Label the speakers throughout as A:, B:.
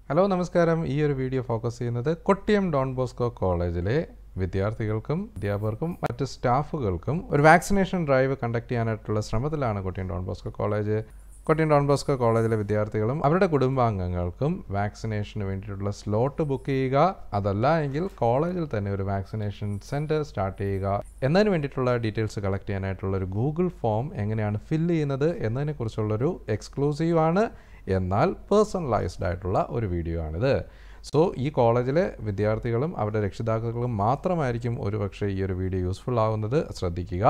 A: hello നമസ്കാരം ഈ ഒരു വീഡിയോ ഫോക്കസ് ചെയ്യുന്നത് കൊട്ടിയം ഡോൺ ബോസ്കോ കോളേജിലെ വിദ്യാർത്ഥികൾക്കും അധ്യാപകർക്കും മറ്റ് സ്റ്റാഫുകൾക്കും ഒരു വാക്സിനേഷൻ ഡ്രൈവ് കണ്ടക്ട് ചെയ്യാനായിട്ടുള്ള ശ്രമത്തിലാണ് Kottiyam Don Bosco college Kottiyam Don Bosco കോളേജിലെ വിദ്യാർത്ഥികളും അവരുടെ കുടുംബാംഗങ്ങൾക്കും വാക്സിനേഷന് വേണ്ടിയിട്ടുള്ള സ്ലോട്ട് ബുക്ക് ചെയ്യുക അതല്ല എങ്കിൽ കോളേജിൽ തന്നെ ഒരു വാക്സിനേഷൻ സെൻറ്റർ സ്റ്റാർട്ട് ചെയ്യുക എന്നതിന് വേണ്ടിയിട്ടുള്ള ഡീറ്റെയിൽസ് കളക്ട് ചെയ്യാനായിട്ടുള്ള ഒരു ഗൂഗിൾ ഫോം എങ്ങനെയാണ് ഫില്ല് ചെയ്യുന്നത് എന്നതിനെക്കുറിച്ചുള്ളൊരു എക്സ്ക്ലൂസീവ് ആണ് എന്നാൽ പേഴ്സണലൈസ്ഡ് ആയിട്ടുള്ള ഒരു വീഡിയോ ആണിത് സോ ഈ കോളേജിലെ വിദ്യാർത്ഥികളും അവരുടെ രക്ഷിതാക്കളും മാത്രമായിരിക്കും ഒരുപക്ഷെ ഈ ഒരു വീഡിയോ യൂസ്ഫുൾ ആവുന്നത് ശ്രദ്ധിക്കുക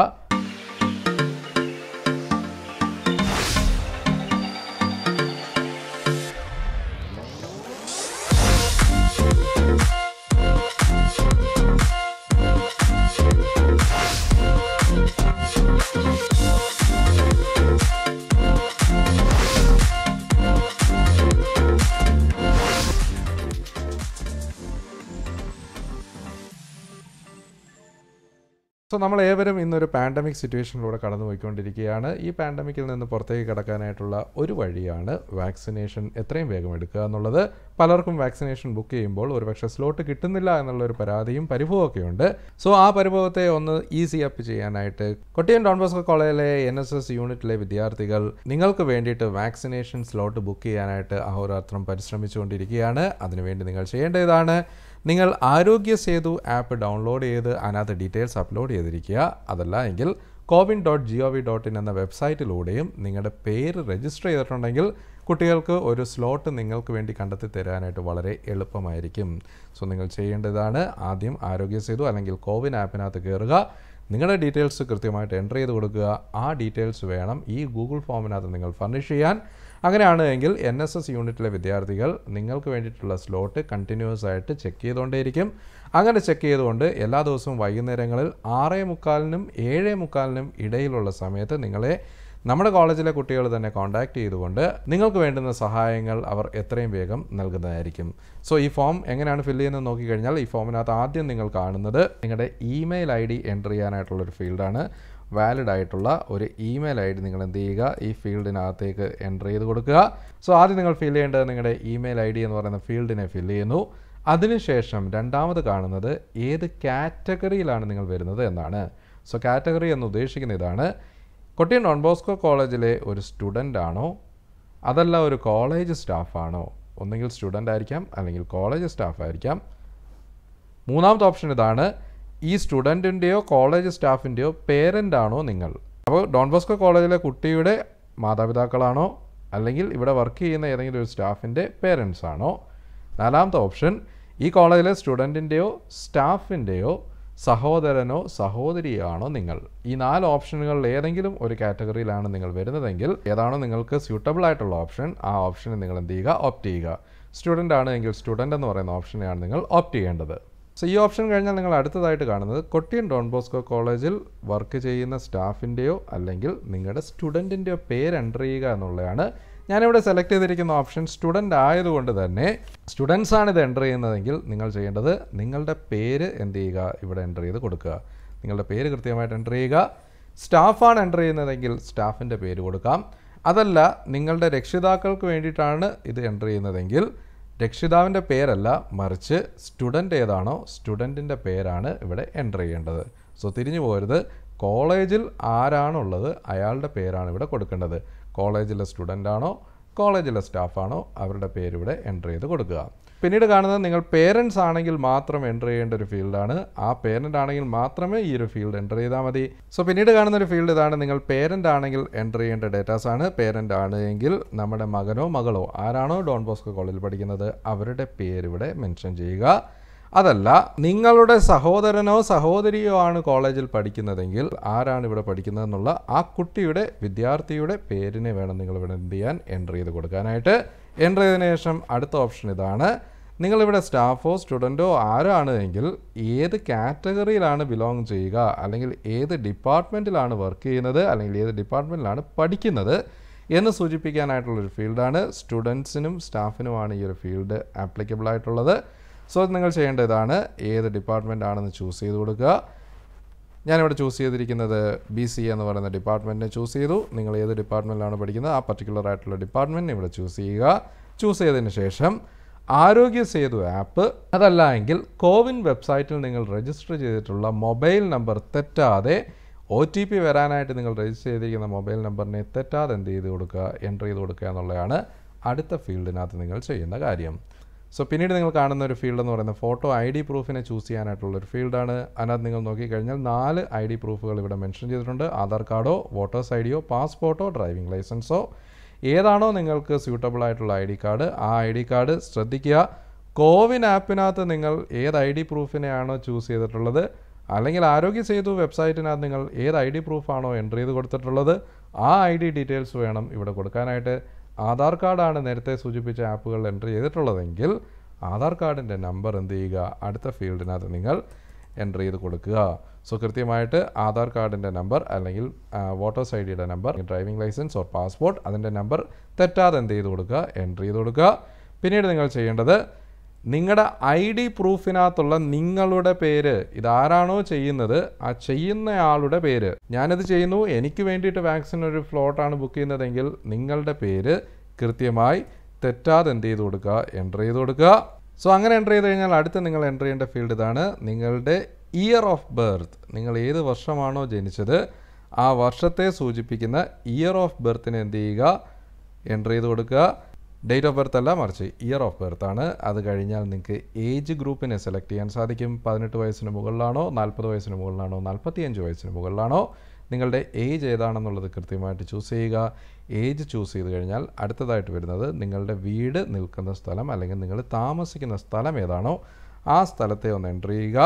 A: സോ നമ്മൾ ഏവരും ഇന്നൊരു പാൻഡമിക് സിറ്റുവേഷനിലൂടെ കടന്നു പോയിക്കൊണ്ടിരിക്കുകയാണ് ഈ പാൻഡമിക്കിൽ നിന്ന് പുറത്തേക്ക് കടക്കാനായിട്ടുള്ള ഒരു വഴിയാണ് വാക്സിനേഷൻ എത്രയും വേഗം എടുക്കുക എന്നുള്ളത് പലർക്കും വാക്സിനേഷൻ ബുക്ക് ചെയ്യുമ്പോൾ ഒരുപക്ഷെ സ്ലോട്ട് കിട്ടുന്നില്ല എന്നുള്ള ഒരു പരാതിയും പരിഭവമൊക്കെ ഉണ്ട് സോ ആ പരിഭവത്തെ ഒന്ന് ഈസി അപ്പ് ചെയ്യാനായിട്ട് കൊട്ടിയം ഡോൺ ബോസ്കോ കോളേജിലെ എൻ എസ് എസ് യൂണിറ്റിലെ വിദ്യാർത്ഥികൾ നിങ്ങൾക്ക് വേണ്ടിയിട്ട് വാക്സിനേഷൻ സ്ലോട്ട് ബുക്ക് ചെയ്യാനായിട്ട് അഹോരാത്രം പരിശ്രമിച്ചുകൊണ്ടിരിക്കുകയാണ് അതിനുവേണ്ടി നിങ്ങൾ ചെയ്യേണ്ട ഇതാണ് നിങ്ങൾ ആരോഗ്യ സേതു ആപ്പ് ഡൗൺലോഡ് ചെയ്ത് അതിനകത്ത് ഡീറ്റെയിൽസ് അപ്ലോഡ് ചെയ്തിരിക്കുക അതല്ല എങ്കിൽ CoWIN dot G O V dot in എന്ന വെബ്സൈറ്റിലൂടെയും നിങ്ങളുടെ പേര് രജിസ്റ്റർ ചെയ്തിട്ടുണ്ടെങ്കിൽ കുട്ടികൾക്ക് ഒരു സ്ലോട്ട് നിങ്ങൾക്ക് വേണ്ടി കണ്ടെത്തി തരാനായിട്ട് വളരെ എളുപ്പമായിരിക്കും സോ നിങ്ങൾ ചെയ്യേണ്ടതാണ് ആദ്യം ആരോഗ്യ സേതു അല്ലെങ്കിൽ കോവിൻ ആപ്പിനകത്ത് കയറുക നിങ്ങളുടെ ഡീറ്റെയിൽസ് കൃത്യമായിട്ട് എൻ്റർ ചെയ്ത് കൊടുക്കുക ആ ഡീറ്റെയിൽസ് വേണം ഈ ഗൂഗിൾ ഫോമിനകത്ത് നിങ്ങൾ ഫർണിഷ് ചെയ്യാൻ അങ്ങനെയാണ് എങ്കിൽ എൻ എസ് എസ് യൂണിറ്റിലെ വിദ്യാർത്ഥികൾ നിങ്ങൾക്ക് വേണ്ടിയിട്ടുള്ള സ്ലോട്ട് കണ്ടിന്യൂസ് ആയിട്ട് ചെക്ക് ചെയ്തുകൊണ്ടേയിരിക്കും അങ്ങനെ ചെക്ക് ചെയ്തുകൊണ്ട് എല്ലാ ദിവസവും വൈകുന്നേരങ്ങളിൽ ആറേ മുക്കാലിനും ഏഴേ മുക്കാലിനും ഇടയിലുള്ള സമയത്ത് നിങ്ങളെ നമ്മുടെ കോളേജിലെ കുട്ടികൾ തന്നെ കോൺടാക്ട് ചെയ്തുകൊണ്ട് നിങ്ങൾക്ക് വേണ്ടുന്ന സഹായങ്ങൾ അവർ എത്രയും വേഗം നൽകുന്നതായിരിക്കും സോ ഈ ഫോം എങ്ങനെയാണ് ഫില്ല് ചെയ്യുന്നത് നോക്കിക്കഴിഞ്ഞാൽ ഈ ഫോമിനകത്ത് ആദ്യം നിങ്ങൾ കാണുന്നത് നിങ്ങളുടെ ഇമെയിൽ ഐ ഡി എൻ്റർ ചെയ്യാനായിട്ടുള്ളൊരു ഫീൽഡാണ് വാലിഡ് ആയിട്ടുള്ള ഒരു ഇമെയിൽ ഐ ഡി നിങ്ങൾ എന്ത് ചെയ്യുക ഈ ഫീൽഡിനകത്തേക്ക് എൻ്റർ ചെയ്ത് കൊടുക്കുക സോ ആദ്യം നിങ്ങൾ ഫില്ല് ചെയ്യേണ്ടത് നിങ്ങളുടെ ഇമെയിൽ ഐ ഡി എന്ന് പറയുന്ന ഫീൽഡിനെ ഫില്ല് ചെയ്യുന്നു അതിനുശേഷം രണ്ടാമത് കാണുന്നത് ഏത് കാറ്റഗറിയിലാണ് നിങ്ങൾ വരുന്നത് എന്നാണ് സോ കാറ്റഗറി എന്ന് ഉദ്ദേശിക്കുന്ന ഇതാണ് കൊട്ടിയം ഡോൺ ബോസ്കോ കോളേജിലെ ഒരു സ്റ്റുഡൻ്റ് ആണോ അതല്ല ഒരു കോളേജ് സ്റ്റാഫാണോ ഒന്നുകിൽ സ്റ്റുഡൻ്റ് ആയിരിക്കാം അല്ലെങ്കിൽ കോളേജ് സ്റ്റാഫ് ആയിരിക്കാം മൂന്നാമത്തെ ഓപ്ഷൻ ഇതാണ് ഈ സ്റ്റുഡൻറ്റിൻ്റെയോ കോളേജ് സ്റ്റാഫിൻ്റെയോ പേരൻ്റ് ആണോ നിങ്ങൾ അപ്പോൾ ഡോൺ ബോസ്കോ കോളേജിലെ കുട്ടിയുടെ മാതാപിതാക്കളാണോ അല്ലെങ്കിൽ ഇവിടെ വർക്ക് ചെയ്യുന്ന ഏതെങ്കിലും ഒരു സ്റ്റാഫിൻ്റെ പേരൻസ് ആണോ നാലാമത്തെ ഓപ്ഷൻ ഈ കോളേജിലെ സ്റ്റുഡൻറ്റിൻ്റെയോ സ്റ്റാഫിൻ്റെയോ സഹോദരനോ സഹോദരിയോ ആണോ നിങ്ങൾ ഈ നാല് ഓപ്ഷനുകളിൽ ഏതെങ്കിലും ഒരു കാറ്റഗറിയിലാണ് നിങ്ങൾ വരുന്നതെങ്കിൽ ഏതാണോ നിങ്ങൾക്ക് സ്യൂട്ടബിൾ ആയിട്ടുള്ള ഓപ്ഷൻ ആ ഓപ്ഷന് നിങ്ങൾ എന്ത് ചെയ്യുക ഓപ്റ്റ് ചെയ്യുക സ്റ്റുഡൻ്റ് ആണ് എങ്കിൽ സ്റ്റുഡൻ്റ് എന്ന് പറയുന്ന ഓപ്ഷനെയാണ് നിങ്ങൾ ഓപ്റ്റ് ചെയ്യേണ്ടത് സോ ഈ ഓപ്ഷൻ കഴിഞ്ഞാൽ നിങ്ങൾ അടുത്തതായിട്ട് കാണുന്നത് കൊട്ടിയം ഡോൺ ബോസ്കോ കോളേജിൽ വർക്ക് ചെയ്യുന്ന സ്റ്റാഫിൻ്റെയോ അല്ലെങ്കിൽ നിങ്ങളുടെ സ്റ്റുഡൻറ്റിൻ്റെയോ പേര് എൻ്റർ ചെയ്യുക എന്നുള്ളതാണ് ഞാനിവിടെ സെലക്ട് ചെയ്തിരിക്കുന്ന ഓപ്ഷൻ സ്റ്റുഡൻ്റ് ആയതുകൊണ്ട് തന്നെ സ്റ്റുഡൻസ് ആണ് ഇത് എൻ്റർ ചെയ്യുന്നതെങ്കിൽ നിങ്ങൾ ചെയ്യേണ്ടത് നിങ്ങളുടെ പേര് എന്ത് ചെയ്യുക ഇവിടെ എൻ്റർ ചെയ്ത് കൊടുക്കുക നിങ്ങളുടെ പേര് കൃത്യമായിട്ട് എൻ്റർ ചെയ്യുക സ്റ്റാഫാണ് എൻ്റർ ചെയ്യുന്നതെങ്കിൽ സ്റ്റാഫിൻ്റെ പേര് കൊടുക്കാം അതല്ല നിങ്ങളുടെ രക്ഷിതാക്കൾക്ക് വേണ്ടിയിട്ടാണ് ഇത് എൻ്റർ ചെയ്യുന്നതെങ്കിൽ രക്ഷിതാവിൻ്റെ പേരല്ല മറിച്ച് സ്റ്റുഡൻ്റ് ഏതാണോ സ്റ്റുഡൻറ്റിൻ്റെ പേരാണ് ഇവിടെ എൻ്റർ ചെയ്യേണ്ടത് സോ തിരിഞ്ഞു പോരുത് കോളേജിൽ ആരാണുള്ളത് അയാളുടെ പേരാണ് ഇവിടെ കൊടുക്കേണ്ടത് കോളേജിലെ സ്റ്റുഡൻ്റ് ആണോ കോളേജിലെ സ്റ്റാഫാണോ അവരുടെ പേര് ഇവിടെ എൻ്റർ ചെയ്ത് കൊടുക്കുക പിന്നീട് കാണുന്നത് നിങ്ങൾ പേരൻസ് ആണെങ്കിൽ മാത്രം എൻ്റർ ചെയ്യേണ്ട ഒരു ഫീൽഡാണ് ആ പേരൻ്റ് ആണെങ്കിൽ മാത്രമേ ഈ ഒരു ഫീൽഡ് എൻ്റർ ചെയ്താൽ മതി സോ പിന്നീട് കാണുന്ന ഒരു ഫീൽഡ് ഇതാണ് നിങ്ങൾ പേരൻ്റ് ആണെങ്കിൽ എൻ്റർ ചെയ്യേണ്ട ഡേറ്റാസ് ആണ് പേരൻ്റ് ആണ് എങ്കിൽ നമ്മുടെ മകനോ മകളോ ആരാണോ ഡോൺ ബോസ്കോ കോളേജിൽ പഠിക്കുന്നത് അവരുടെ പേര് ഇവിടെ മെൻഷൻ ചെയ്യുക അതല്ല നിങ്ങളുടെ സഹോദരനോ സഹോദരിയോ ആണ് കോളേജിൽ പഠിക്കുന്നതെങ്കിൽ ആരാണ് ഇവിടെ പഠിക്കുന്നതെന്നുള്ള ആ കുട്ടിയുടെ വിദ്യാർത്ഥിയുടെ പേരിനെ വേണം നിങ്ങൾ ഇവിടെ എന്ത് ചെയ്യാൻ എൻ്റർ ചെയ്ത് കൊടുക്കാനായിട്ട് എൻ്റർ ചെയ്തതിനു ശേഷം അടുത്ത ഓപ്ഷൻ ഇതാണ് നിങ്ങളിവിടെ സ്റ്റാഫോ സ്റ്റുഡൻറ്റോ ആരാണ് എങ്കിൽ ഏത് കാറ്റഗറിയിലാണ് ബിലോങ് ചെയ്യുക അല്ലെങ്കിൽ ഏത് ഡിപ്പാർട്ട്മെൻറ്റിലാണ് വർക്ക് ചെയ്യുന്നത് അല്ലെങ്കിൽ ഏത് ഡിപ്പാർട്ട്മെൻറ്റിലാണ് പഠിക്കുന്നത് എന്ന് സൂചിപ്പിക്കാനായിട്ടുള്ളൊരു ഫീൽഡാണ് സ്റ്റുഡൻസിനും സ്റ്റാഫിനുമാണ് ഈ ഒരു ഫീൽഡ് ആപ്ലിക്കബിൾ ആയിട്ടുള്ളത് സോ നിങ്ങൾ ചെയ്യേണ്ട ഇതാണ് ഏത് ഡിപ്പാർട്ട്മെൻ്റ് ആണെന്ന് ചൂസ് ചെയ്ത് കൊടുക്കുക ഞാനിവിടെ ചൂസ് ചെയ്തിരിക്കുന്നത് ബി സി എന്ന് പറയുന്ന ഡിപ്പാർട്ട്മെൻറ്റിനെ ചൂസ് ചെയ്തു നിങ്ങൾ ഏത് ഡിപ്പാർട്ട്മെൻറ്റിലാണ് പഠിക്കുന്നത് ആ പർട്ടിക്കുലർ ആയിട്ടുള്ള ഡിപ്പാർട്ട്മെൻറ്റ് ഇവിടെ ചൂസ് ചെയ്യുക ചൂസ് ചെയ്തതിന് ശേഷം ആരോഗ്യ സേതു ആപ്പ് അതല്ല എങ്കിൽ കോവിൻ വെബ്സൈറ്റിൽ നിങ്ങൾ രജിസ്റ്റർ ചെയ്തിട്ടുള്ള മൊബൈൽ നമ്പർ തെറ്റാതെ ഒ ടി പി വരാനായിട്ട് നിങ്ങൾ രജിസ്റ്റർ ചെയ്തിരിക്കുന്ന മൊബൈൽ നമ്പറിനെ തെറ്റാതെ എന്ത് ചെയ്ത് കൊടുക്കുക എൻ്റർ ചെയ്ത് കൊടുക്കുക എന്നുള്ളതാണ് അടുത്ത ഫീൽഡിനകത്ത് നിങ്ങൾ ചെയ്യുന്ന കാര്യം സോ പിന്നീട് നിങ്ങൾ കാണുന്ന ഒരു ഫീൽഡ് എന്ന് പറയുന്നത് ഫോട്ടോ ഐ ഡി പ്രൂഫിനെ ചൂസ് ചെയ്യാനായിട്ടുള്ള ഒരു ഫീൽഡാണ് അതിനകത്ത് നിങ്ങൾ നോക്കിക്കഴിഞ്ഞാൽ നാല് ഐ ഡി പ്രൂഫുകൾ ഇവിടെ മെൻഷൻ ചെയ്തിട്ടുണ്ട് ആധാർ കാർഡോ വോട്ടേഴ്സ് ഐ ഡിയോ പാസ്പോർട്ടോ ഡ്രൈവിംഗ് ലൈസൻസോ ഏതാണോ നിങ്ങൾക്ക് സ്യൂട്ടബിൾ ആയിട്ടുള്ള ഐ ഡി കാർഡ് ആ ഐ ഡി കാർഡ് ശ്രദ്ധിക്കുക കോവിൻ ആപ്പിനകത്ത് നിങ്ങൾ ഏത് ഐ ഡി പ്രൂഫിനെയാണോ ചൂസ് ചെയ്തിട്ടുള്ളത് അല്ലെങ്കിൽ ആരോഗ്യ സേതു വെബ്സൈറ്റിനകത്ത് നിങ്ങൾ ഏത് ഐ ഡി പ്രൂഫാണോ എൻ്റർ ചെയ്ത് കൊടുത്തിട്ടുള്ളത് ആ ഐ ഡി ഡീറ്റെയിൽസ് വേണം ഇവിടെ കൊടുക്കാനായിട്ട് ആധാർ കാർഡാണ് നേരത്തെ സൂചിപ്പിച്ച ആപ്പുകൾ എൻ്റർ ചെയ്തിട്ടുള്ളതെങ്കിൽ ആധാർ കാർഡിൻ്റെ നമ്പർ എന്ത് ചെയ്യുക അടുത്ത ഫീൽഡിനകത്ത് നിങ്ങൾ എൻ്റർ ചെയ്ത് കൊടുക്കുക സോ കൃത്യമായിട്ട് ആധാർ കാർഡിൻ്റെ നമ്പർ അല്ലെങ്കിൽ വോട്ടേഴ്സ് ഐ ഡിയുടെ number driving licence or passport അതിൻ്റെ നമ്പർ തെറ്റാതെ എന്ത് ചെയ്ത് കൊടുക്കുക എൻ്റർ ചെയ്ത് കൊടുക്കുക പിന്നീട് നിങ്ങൾ ചെയ്യേണ്ടത് നിങ്ങളുടെ ഐ ഡി പ്രൂഫിനകത്തുള്ള നിങ്ങളുടെ പേര് ഇതാരാണോ ചെയ്യുന്നത് ആ ചെയ്യുന്നയാളുടെ പേര് ഞാനിത് ചെയ്യുന്നു എനിക്ക് വേണ്ടിയിട്ട് വാക്സിൻ ഒരു ഫ്ലോട്ടാണ് ബുക്ക് ചെയ്യുന്നതെങ്കിൽ നിങ്ങളുടെ പേര് കൃത്യമായി തെറ്റാതെ എന്ത് ചെയ്ത് കൊടുക്കുക എൻ്റർ ചെയ്ത് കൊടുക്കുക സോ അങ്ങനെ എൻ്റർ ചെയ്ത് കഴിഞ്ഞാൽ അടുത്ത് നിങ്ങൾ എൻ്റർ ചെയ്യേണ്ട ഫീൽഡ് ഇതാണ് നിങ്ങളുടെ ഇയർ ഓഫ് ബർത്ത് നിങ്ങൾ ഏത് വർഷമാണോ ജനിച്ചത് ആ വർഷത്തെ സൂചിപ്പിക്കുന്ന ഇയർ ഓഫ് ബർത്തിനെ എന്ത് ചെയ്യുക എൻ്റർ ചെയ്ത് കൊടുക്കുക ഡേറ്റ് ഓഫ് ബർത്ത് അല്ല മറിച്ച് ഇയർ ഓഫ് ബർത്ത് ആണ് അത് കഴിഞ്ഞാൽ നിങ്ങൾക്ക് ഏജ് ഗ്രൂപ്പിനെ സെലക്ട് ചെയ്യാൻ സാധിക്കും പതിനെട്ട് വയസ്സിന് മുകളിലാണോ നാൽപ്പത് വയസ്സിന് മുകളിലാണോ നാൽപ്പത്തിയഞ്ച് വയസ്സിന് മുകളിലാണോ നിങ്ങളുടെ ഏജ് ഏതാണെന്നുള്ളത് കൃത്യമായിട്ട് ചൂസ് ചെയ്യുക ഏജ് ചൂസ് ചെയ്ത് കഴിഞ്ഞാൽ അടുത്തതായിട്ട് വരുന്നത് നിങ്ങളുടെ വീട് നിൽക്കുന്ന സ്ഥലം അല്ലെങ്കിൽ നിങ്ങൾ താമസിക്കുന്ന സ്ഥലം ഏതാണോ ആ സ്ഥലത്തെ ഒന്ന് എൻ്റർ ചെയ്യുക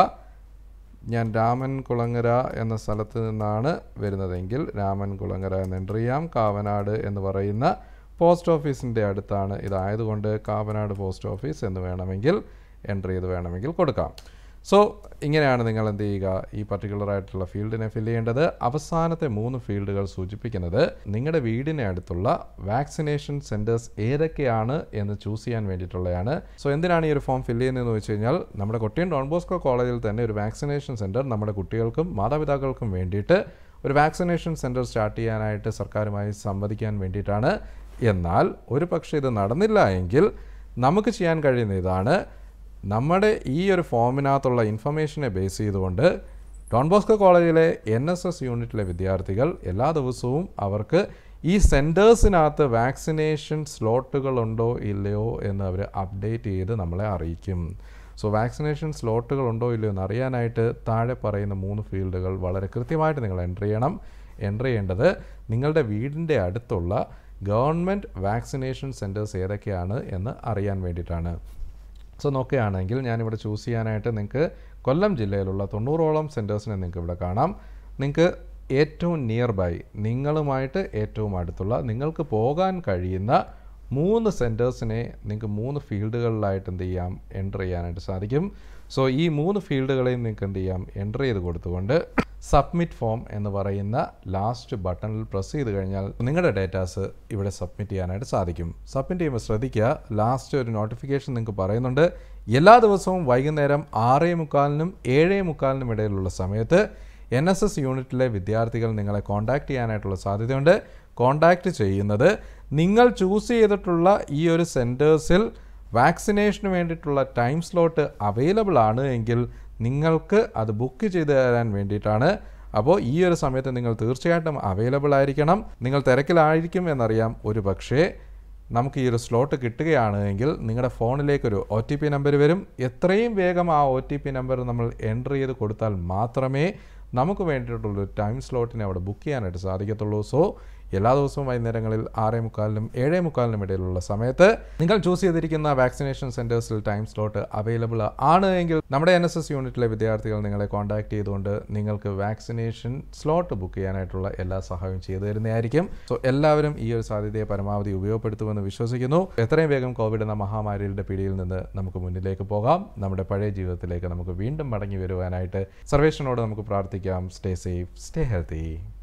A: ഞാൻ രാമൻ കുളങ്ങര എന്ന സ്ഥലത്ത് നിന്നാണ് വരുന്നതെങ്കിൽ രാമൻ കുളങ്ങര എന്ന് എൻ്റർ ചെയ്യാം കാവനാട് എന്ന് പറയുന്ന പോസ്റ്റ് ഓഫീസിൻ്റെ അടുത്താണ് ഇതായതുകൊണ്ട് കാവനാട് പോസ്റ്റ് ഓഫീസ് എന്ന് വേണമെങ്കിൽ എൻ്റർ ചെയ്ത് വേണമെങ്കിൽ കൊടുക്കാം സോ ഇങ്ങനെയാണ് നിങ്ങൾ എന്ത് ചെയ്യുക ഈ പർട്ടിക്കുലർ ആയിട്ടുള്ള ഫീൽഡിനെ ഫില്ല് ചെയ്യേണ്ടത് അവസാനത്തെ മൂന്ന് ഫീൽഡുകൾ സൂചിപ്പിക്കുന്നത് നിങ്ങളുടെ വീടിന് അടുത്തുള്ള വാക്സിനേഷൻ സെൻറ്റേഴ്സ് ഏതൊക്കെയാണ് എന്ന് ചൂസ് ചെയ്യാൻ വേണ്ടിയിട്ടുള്ളതാണ് സോ എന്തിനാണ് ഈ ഒരു ഫോം ഫില്ല് ചെയ്യുന്നതെന്ന് വെച്ച് കഴിഞ്ഞാൽ നമ്മുടെ കൊട്ടിയം ഡോൺ ബോസ്കോ കോളേജിൽ തന്നെ ഒരു വാക്സിനേഷൻ സെൻറ്റർ നമ്മുടെ കുട്ടികൾക്കും മാതാപിതാക്കൾക്കും വേണ്ടിയിട്ട് ഒരു വാക്സിനേഷൻ സെൻറ്റർ സ്റ്റാർട്ട് ചെയ്യാനായിട്ട് സർക്കാരുമായി സംവദിക്കാൻ വേണ്ടിയിട്ടാണ് എന്നാൽ ഒരു പക്ഷേ ഇത് നടന്നില്ല എങ്കിൽ നമുക്ക് ചെയ്യാൻ കഴിയുന്ന ഇതാണ് നമ്മുടെ ഈ ഒരു ഫോമിനകത്തുള്ള ഇൻഫർമേഷനെ ബേസ് ചെയ്തുകൊണ്ട് ഡോൺ ബോസ്കോ കോളേജിലെ എൻ എസ് എസ് യൂണിറ്റിലെ വിദ്യാർത്ഥികൾ എല്ലാ ദിവസവും അവർക്ക് ഈ സെൻറ്റേഴ്സിനകത്ത് വാക്സിനേഷൻ സ്ലോട്ടുകളുണ്ടോ ഇല്ലയോ എന്ന് അവർ അപ്ഡേറ്റ് ചെയ്ത് നമ്മളെ അറിയിക്കും സോ വാക്സിനേഷൻ സ്ലോട്ടുകൾ ഉണ്ടോ ഇല്ലയോ എന്ന് അറിയാനായിട്ട് താഴെ പറയുന്ന മൂന്ന് ഫീൽഡുകൾ വളരെ കൃത്യമായിട്ട് നിങ്ങൾ എൻ്റർ ചെയ്യണം എൻ്റർ ചെയ്യേണ്ടത് നിങ്ങളുടെ വീടിൻ്റെ അടുത്തുള്ള ഗവൺമെൻറ് വാക്സിനേഷൻ സെൻറ്റേഴ്സ് ഏതൊക്കെയാണ് എന്ന് അറിയാൻ വേണ്ടിയിട്ടാണ് സോ നോക്കുകയാണെങ്കിൽ ഞാനിവിടെ ചൂസ് ചെയ്യാനായിട്ട് നിങ്ങൾക്ക് കൊല്ലം ജില്ലയിലുള്ള തൊണ്ണൂറോളം സെൻറ്റേഴ്സിനെ നിങ്ങൾക്ക് ഇവിടെ കാണാം നിങ്ങൾക്ക് ഏറ്റവും നിയർ ബൈ നിങ്ങളുമായിട്ട് ഏറ്റവും അടുത്തുള്ള നിങ്ങൾക്ക് പോകാൻ കഴിയുന്ന മൂന്ന് സെൻറ്റേഴ്സിനെ നിങ്ങൾക്ക് മൂന്ന് ഫീൽഡുകളിലായിട്ട് എന്ത് ചെയ്യാം എൻ്റർ ചെയ്യാനായിട്ട് സാധിക്കും സോ ഈ മൂന്ന് ഫീൽഡുകളെയും നിങ്ങൾക്ക് എന്ത് ചെയ്യാം എൻ്റർ ചെയ്ത് കൊടുത്തുകൊണ്ട് സബ്മിറ്റ് ഫോം എന്ന് പറയുന്ന ലാസ്റ്റ് ബട്ടണിൽ പ്രസ് ചെയ്ത് കഴിഞ്ഞാൽ നിങ്ങളുടെ ഡേറ്റാസ് ഇവിടെ സബ്മിറ്റ് ചെയ്യാനായിട്ട് സാധിക്കും സബ്മിറ്റ് ചെയ്യുമ്പോൾ ശ്രദ്ധിക്കുക ലാസ്റ്റ് ഒരു നോട്ടിഫിക്കേഷൻ നിങ്ങൾക്ക് പറയുന്നുണ്ട് എല്ലാ ദിവസവും വൈകുന്നേരം ആറേ മുക്കാലിനും ഏഴേ മുക്കാലിനും ഇടയിലുള്ള സമയത്ത് എൻ എസ് എസ് യൂണിറ്റിലെ വിദ്യാർത്ഥികൾ നിങ്ങളെ കോൺടാക്റ്റ് ചെയ്യാനായിട്ടുള്ള സാധ്യതയുണ്ട് കോൺടാക്റ്റ് ചെയ്യുന്നത് നിങ്ങൾ ചൂസ് ചെയ്തിട്ടുള്ള ഈ ഒരു സെൻറ്റേഴ്സിൽ വാക്സിനേഷന് വേണ്ടിയിട്ടുള്ള ടൈം സ്ലോട്ട് അവൈലബിൾ ആണ് എങ്കിൽ നിങ്ങൾക്ക് അത് ബുക്ക് ചെയ്ത് തരാൻ വേണ്ടിയിട്ടാണ് അപ്പോൾ ഈ ഒരു സമയത്ത് നിങ്ങൾ തീർച്ചയായിട്ടും അവൈലബിൾ ആയിരിക്കണം നിങ്ങൾ തിരക്കിലായിരിക്കും എന്നറിയാം ഒരു പക്ഷേ നമുക്ക് ഈ ഒരു സ്ലോട്ട് കിട്ടുകയാണ് എങ്കിൽ നിങ്ങളുടെ ഫോണിലേക്കൊരു ഒ ടി പി നമ്പർ വരും എത്രയും വേഗം ആ ഒ ടി പി നമ്പർ നമ്മൾ എൻ്റർ ചെയ്ത് കൊടുത്താൽ മാത്രമേ നമുക്ക് വേണ്ടിയിട്ടുള്ളൊരു ടൈം സ്ലോട്ടിനെ അവിടെ ബുക്ക് ചെയ്യാനായിട്ട് സാധിക്കത്തുള്ളൂ സോ എല്ലാ ദിവസവും വൈകുന്നേരങ്ങളിൽ ആറേ മുക്കാലിനും ഏഴേ മുക്കാലിനും ഇടയിലുള്ള സമയത്ത് നിങ്ങൾ ചൂസ് ചെയ്തിരിക്കുന്ന വാക്സിനേഷൻ സെൻറ്റേഴ്സിൽ ടൈം സ്ലോട്ട് അവൈലബിൾ ആണ് എങ്കിൽ നമ്മുടെ എൻ എസ് എസ് യൂണിറ്റിലെ വിദ്യാർത്ഥികൾ നിങ്ങളെ കോൺടാക്ട് ചെയ്തുകൊണ്ട് നിങ്ങൾക്ക് വാക്സിനേഷൻ സ്ലോട്ട് ബുക്ക് ചെയ്യാനായിട്ടുള്ള എല്ലാ സഹായവും ചെയ്തു തരുന്നതായിരിക്കും സോ എല്ലാവരും ഈ ഒരു സാധ്യതയെ പരമാവധി ഉപയോഗപ്പെടുത്തുമെന്ന് വിശ്വസിക്കുന്നു എത്രയും വേഗം കോവിഡ് എന്ന മഹാമാരിയുടെ പിടിയിൽ നിന്ന് നമുക്ക് മുന്നിലേക്ക് പോകാം നമ്മുടെ പഴയ ജീവിതത്തിലേക്ക് നമുക്ക് വീണ്ടും മടങ്ങി വരുവാനായിട്ട് സർവേഷനോട് നമുക്ക് പ്രാർത്ഥിക്കാം സ്റ്റേ സേഫ് സ്റ്റേ ഹെൽത്തി